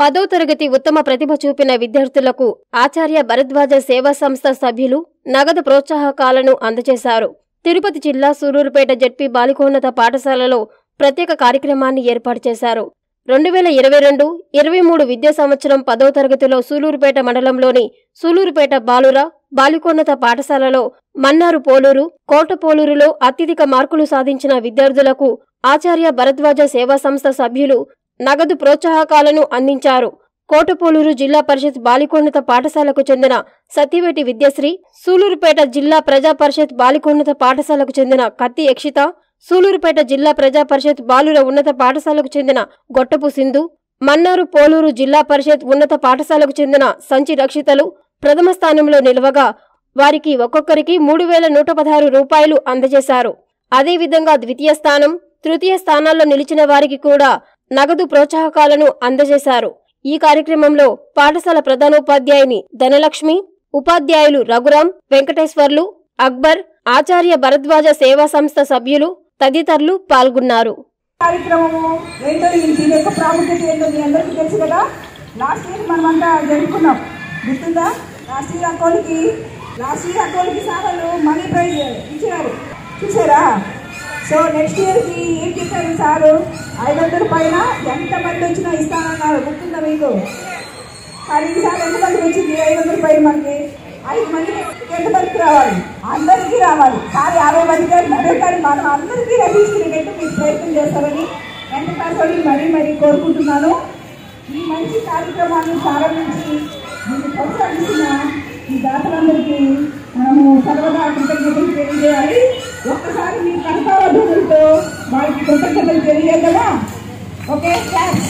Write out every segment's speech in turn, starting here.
పదో తరగతి ఉత్తమ ప్రతిభ చూపిన విద్యార్థులకు ఆచార్య భరద్వాజ సేవా సంస్థ సభ్యులు నగదు ప్రోత్సాహకాలను అందజేశారు తిరుపతి జిల్లా సూలూరుపేట జడ్పీ బాలికోన్నత పాఠశాలలో ప్రత్యేక కార్యక్రమాన్ని ఏర్పాటు చేశారు రెండు వేల ఇరవై రెండు ఇరవై మూడు విద్యా సంవత్సరం పదో తరగతిలో సూలూరుపేట మండలంలోని సూలూరుపేట బాలుర బాలికోన్నత పాఠశాలలో మన్నారు పోలూరు కోటపోలూరులో అత్యధిక మార్కులు సాధించిన విద్యార్థులకు ఆచార్య భరద్వాజ సేవా సంస్థ సభ్యులు నగదు ప్రోత్సాహకాలను అందించారు కోటపోలూరు జిల్లా పరిషత్ బాలికోన్నత పాఠశాలకు చెందిన సత్యవేటి విద్యశ్రీ సూలూరుపేట జిల్లా ప్రజా పరిషత్ బాలికోన్నత పాఠశాలకు చెందిన కత్తి యక్షిత సూలూరుపేట జిల్లా ప్రజా పరిషత్ బాలుర ఉన్నత పాఠశాలకు చెందిన గొట్టపు సింధు మన్నారు పోలూరు జిల్లా పరిషత్ ఉన్నత పాఠశాలకు చెందిన సంచి రక్షితలు ప్రథమ స్థానంలో నిలవగా వారికి ఒక్కొక్కరికి మూడు వేల నూట పదహారు రూపాయలు అందజేశారు అదేవిధంగా ద్వితీయ స్థానం తృతీయ స్థానాల్లో నిలిచిన వారికి కూడా నగదు ప్రోత్సాహకాలను అందజేశారు ఈ కార్యక్రమంలో పాఠశాల ప్రధానోపాధ్యాయుని ధనలక్ష్మి ఉపాధ్యాయులు రఘురాం వెంకటేశ్వర్లు అక్బర్ ఆచార్య భరద్వాజ సేవా సంస్థ సభ్యులు తదితరులు పాల్గొన్నారు కార్యక్రమము ఏంటో ఈ దీని యొక్క ప్రాముఖ్యత ఏంటో మీ అందరికీ తెలుసు కదా లాస్ట్ ఇయర్ మనమంతా జరుపుకున్నాం గుర్తుందా లాస్ట్ ఇయర్ అకౌంట్కి లాస్ట్ ఇయర్ అకౌంట్కి సార్లు మనీ ప్రైజ్ ఇచ్చారు చూసారా సో నెక్స్ట్ ఇయర్కి ఏం చెప్పారు సారు ఐదు వందల పైన ఎంతమంది వచ్చినా ఇస్తానన్నారు గుర్తుందా మీకు కానీ ఈసారి ఎంతమందికి వచ్చింది ఐదు వందల పైన మనకి ఐదు మందికి ఎంతమందికి రావాలి అందరికీ రావాలి కానీ యాభై మందికి అన్నారు కానీ మనం అందరికీ రచించుకునేటట్టు మీరు ప్రయత్నం చేస్తారని ఎంత కష్టపడి మరీ మరీ కోరుకుంటున్నాను ఈ మంచి కార్యక్రమాన్ని ప్రారంభించి మీకు ప్రోత్సహించిన ఈ దాతలందరికీ మనము సర్వదా కృతజ్ఞతలు తెలియజేయాలి ఒక్కసారి మీ కనకావధులతో వారికి కృతజ్ఞతలు తెలియజేద్దామా ఓకే థ్యాంక్స్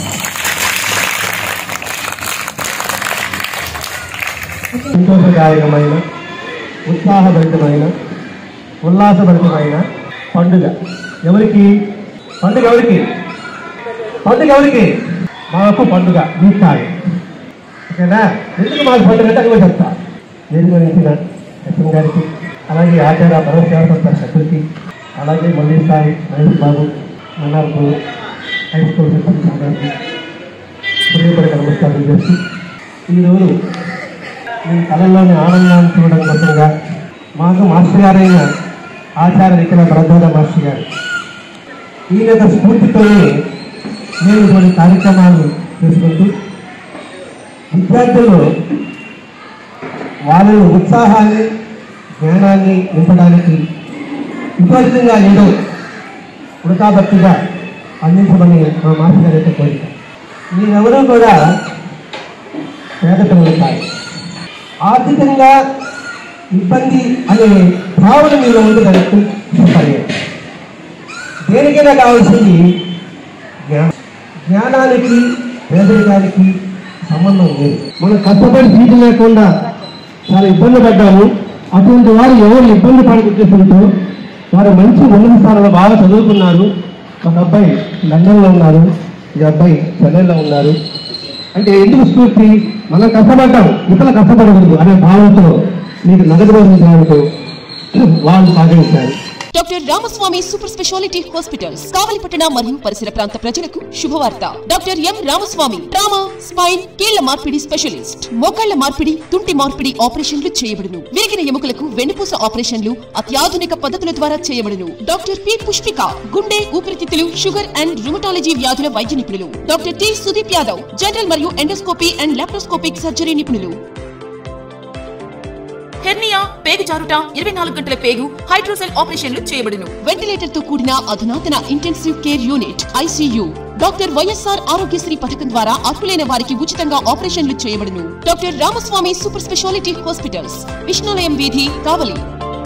సంతోషదాయకమైన ఉత్సాహభరితమైన ఉల్లాసభరితమైన పండుగ ఎవరికి పండుగ ఎవరికి పండుగ ఎవరికి మాకు పండుగ మీకు కాదు ఓకేనా ఎందుకు మాకు పండుగ అంటే అది చెప్తా దేని గురించిన ఎస్ఎం గారికి అలాగే ఆచార భరోసేవత సభ్యులకి అలాగే మళ్ళీ సాయి మహేష్ బాబు మన్నార్పు హై స్కూల్ సిబ్బంది అందరికీ హృదయపూర్వక నమస్కారం చేస్తూ ఈరోజు మీ కళల్లోని ఆనందాన్ని చూడడం కోసంగా మాకు మాస్టర్ గారైన ఆచార్య నిఖిల భరద్వాజ మాస్టర్ గారు ఈయన యొక్క స్ఫూర్తితోనే మేము కొన్ని కార్యక్రమాలు చేసుకుంటూ విద్యార్థులు వాళ్ళ ఉత్సాహాన్ని జ్ఞానాన్ని నింపడానికి విపరీతంగా ఏదో వృతాభక్తిగా అందించమని మా మాస్టర్ గారి యొక్క కోరిక మీరెవరూ కూడా పేద పిల్లలు కాదు ఆర్థికంగా ఇబ్బంది అనే భావన మీలో ఉంటుందని చెప్పాలి దేనికైనా కావాల్సింది జ్ఞానం జ్ఞానానికి పేదరికానికి సంబంధం లేదు మనం కష్టపడి సీటు లేకుండా చాలా ఇబ్బంది పడ్డాము అటువంటి వారు ఎవరు ఇబ్బంది పడే ఉద్దేశంతో వారు మంచి ఉన్నత స్థానంలో బాగా చదువుకున్నారు ఒక అబ్బాయి లండన్లో ఉన్నారు ఈ అబ్బాయి చెన్నైలో ఉన్నారు అంటే ఎందుకు స్ఫూర్తి మనం కష్టపడ్డాం ఇతరులు కష్టపడకూడదు అనే భావంతో మీకు నగదు రోజు వాళ్ళు సహకరించారు doctor Ramaswamy super speciality hospitals కావలిపట్టణ మరియు పరిసర ప్రాంత ప్రజలకు శుభవార్త doctor M Ramaswamy trauma spine కీళ్ల మార్పిడి స్పెషలిస్ట్ మోకాళ్ల మార్పిడి తుంటి మార్పిడి ఆపరేషన్లు చేయబడును విరిగిన ఎముకలకు వెన్నుపూస ఆపరేషన్లు అత్యాధునిక పద్ధతుల ద్వారా చేయబడును డాక్టర్ పి పుష్పిక గుండె ఊపిరితిత్తులు షుగర్ అండ్ రుమటాలజీ వ్యాధుల వైద్య నిపుణులు doctor T Sudeep Yadav general మరియు ఎండోస్కోపీ అండ్ లాప్రోస్కోపిక్ సర్జరీ నిపుణులు హెర్నియా పేగు జారుట ఇరవై నాలుగు గంటల పేగు హైడ్రోసెల్ ఆపరేషన్లు చేయబడును వెంటిలేటర్ తో కూడిన అధునాతన intensive care unit ICU doctor YSR Aarogyasri పథకం ద్వారా అర్హులైన వారికి ఉచితంగా ఆపరేషన్లు చేయబడును doctor Ramaswamy super speciality hospitals Vishnalayam వీధి కావలి